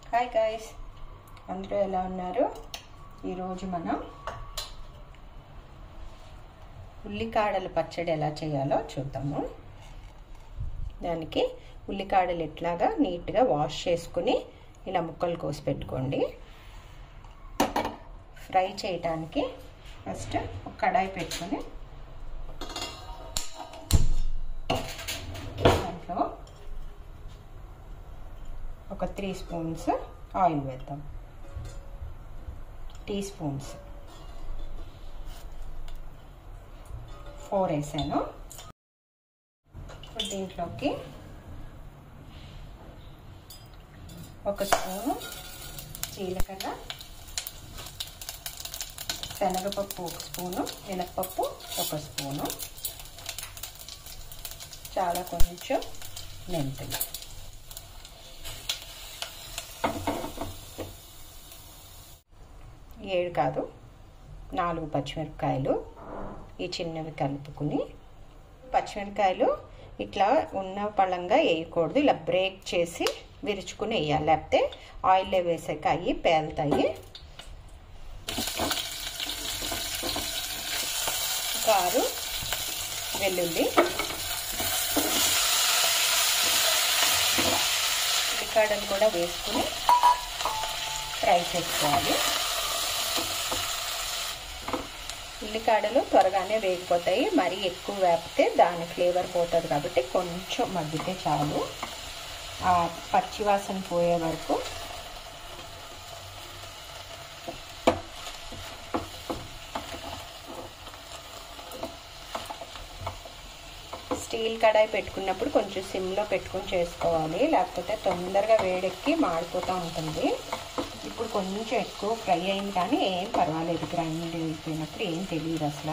hi guys అందరూ ఎలా ఉన్నారు ఈరోజు మనం ఉల్లికాడల పచ్చడి ఎలా చేయాలో చూద్దాము దానికి ఉల్లికాడలు ఎట్లాగా నీట్గా వాష్ చేసుకుని ఇలా ముక్కలు కోసి పెట్టుకోండి ఫ్రై చేయటానికి ఫస్ట్ ఒక కడాయి పెట్టుకొని దాంట్లో ఒక త్రీ స్పూన్స్ ఆయిల్ వేద్దాం టీ స్పూన్స్ ఫోర్ వేసాను దీంట్లోకి ఒక స్పూను జీలకర్ర శనగపప్పు ఒక స్పూను మినప్పప్పు ఒక స్పూను చాలా కొంచెం మెంతులు ఏడు కాదు నాలుగు పచ్చిమిరపకాయలు ఈ చిన్నవి కలుపుకుని పచ్చిమిరపకాయలు ఇట్లా ఉన్న పళ్ళంగా వేయకూడదు ఇలా బ్రేక్ చేసి విరుచుకుని వేయాలి లేకపోతే ఆయిల్లో వేసాక అవి పేలుతాయి కారు వెల్లుల్లి ఉల్లికాడలు కూడా వేసుకుని ఫ్రై చేసుకోవాలి ఉల్లికాడలు త్వరగానే వేగిపోతాయి మరీ ఎక్కువ వేపితే దాని ఫ్లేవర్ పోతుంది కాబట్టి కొంచెం మగ్గితే చాలు ఆ పచ్చివాసన పోయే వరకు స్టీల్ కడాయి పెట్టుకున్నప్పుడు కొంచెం సిమ్లో పెట్టుకుని చేసుకోవాలి లేకపోతే తొందరగా వేడెక్కి మాడిపోతూ ఉంటుంది ఇప్పుడు కొంచెం ఎక్కువ ఫ్రై అయింది కానీ ఏం పర్వాలేదు గ్రైండ్ అయిపోయినప్పుడు ఏం తెలియదు అసలు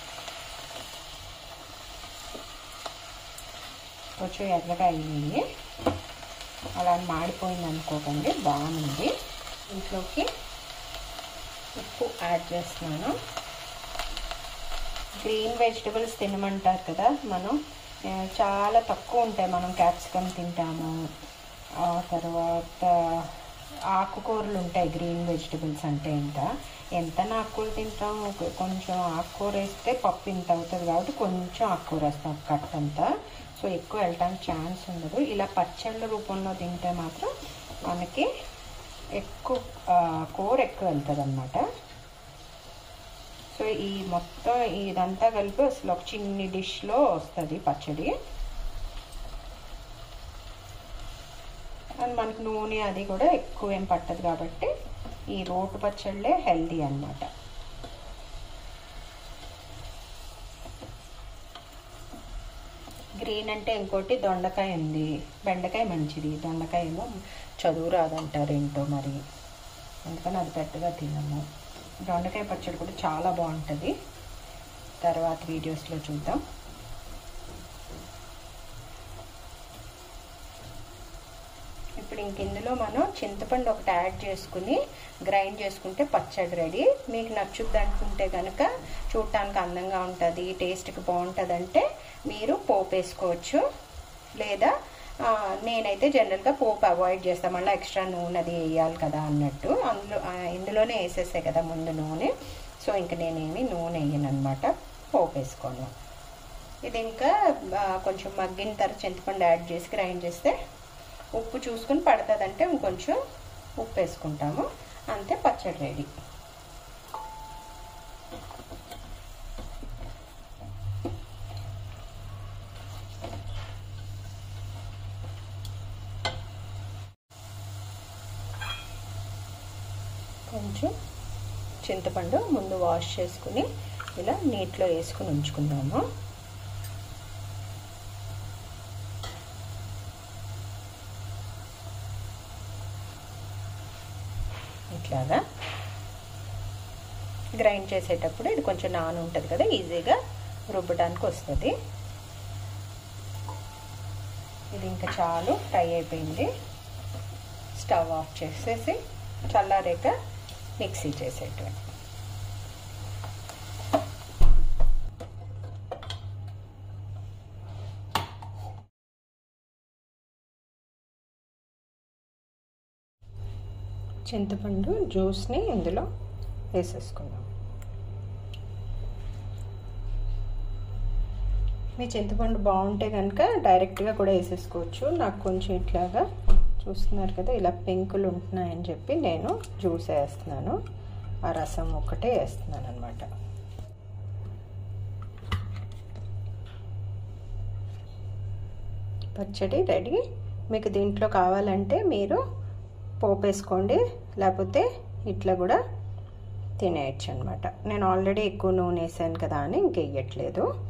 కొంచెం ఎర్రగా అయింది అలా మాడిపోయింది అనుకోకండి బాగుంది ఇంట్లోకి ఉప్పు యాడ్ చేస్తున్నాను గ్రీన్ వెజిటబుల్స్ తినమంటారు కదా మనం చాలా తక్కువ ఉంటాయి మనం క్యాప్సికమ్ తింటాము ఆ తర్వాత ఆకుకూరలు ఉంటాయి గ్రీన్ వెజిటబుల్స్ అంటే ఇంకా ఎంత ఆకుకూరలు తింటాం కొంచెం ఆకుకూర వేస్తే పప్పు ఇంత అవుతుంది కాబట్టి కొంచెం ఆకుకూర వేస్తాం కట్ అంతా సో ఎక్కువ వెళ్ళటానికి ఛాన్స్ ఉండదు ఇలా పచ్చళ్ళ రూపంలో తింటే మాత్రం మనకి ఎక్కువ కూర ఎక్కువ వెళ్తుంది అనమాట సో ఈ మొత్తం ఇదంతా కలిపి అసలు ఒక చిన్ని డిష్లో వస్తుంది పచ్చడి అండ్ మనకు నూనె అది కూడా ఎక్కువ ఏం పట్టదు కాబట్టి ఈ రోటు పచ్చళ్ళే హెల్దీ అనమాట గ్రీన్ అంటే ఇంకోటి దొండకాయ ఉంది బెండకాయ మంచిది దొండకాయ ఏమో చదువు రాదంటారు ఏంటో మరి అందుకని అది పెద్దగా తినము దొండకాయ పచ్చడి కూడా చాలా బాగుంటుంది తర్వాత వీడియోస్లో చూద్దాం ఇప్పుడు ఇంక ఇందులో మనం చింతపండు ఒకటి యాడ్ చేసుకుని గ్రైండ్ చేసుకుంటే పచ్చడి రెడీ మీకు నచ్చుద్ది అనుకుంటే కనుక చూడటానికి అందంగా ఉంటుంది టేస్ట్కి బాగుంటుంది అంటే మీరు పోపు వేసుకోవచ్చు లేదా నేనైతే జనరల్గా పోపు అవాయిడ్ చేస్తాను మళ్ళీ ఎక్స్ట్రా నూనె అది వేయాలి కదా అన్నట్టు అందులో ఇందులోనే వేసేసే కదా ముందు నూనె సో ఇంక నేనేమి నూనె వేయను అనమాట పోపు వేసుకోను ఇది ఇంకా కొంచెం మగ్గిన తర్వాత చింతపండు యాడ్ చేసి గ్రైండ్ చేస్తే ఉప్పు చూసుకుని పడుతుందంటే ఇంకొంచెం ఉప్పు వేసుకుంటాము అంతే పచ్చడి రెడీ కొంచెం చింతపండు ముందు వాష్ చేసుకుని ఇలా నీటిలో వేసుకుని ఉంచుకుందాము ఇట్లాగా గ్రైండ్ చేసేటప్పుడు ఇది కొంచెం నాన్ ఉంటుంది కదా ఈజీగా రుబ్బడానికి వస్తుంది ఇది ఇంకా చాలు ఫ్రై అయిపోయింది స్టవ్ ఆఫ్ చేసేసి చల్లారాక మిక్సీ చేసేటివి చింతపండు జ్యూస్ని ఇందులో వేసేసుకుందాం మీ చింతపండు బాగుంటే కనుక డైరెక్ట్గా కూడా వేసేసుకోవచ్చు నాకు కొంచెం ఇట్లాగా చూస్తున్నారు కదా ఇలా పెంకులు ఉంటున్నాయని చెప్పి నేను జ్యూస్ వేస్తున్నాను ఆ రసం ఒక్కటే వేస్తున్నాను అనమాట పచ్చడి రెడీ మీకు దీంట్లో కావాలంటే మీరు పోపు వేసుకోండి లేకపోతే ఇట్లా కూడా తినేయచ్చు అనమాట నేను ఆల్రెడీ ఎక్కువ నూనె వేసాను కదా అని ఇంకెయ్యట్లేదు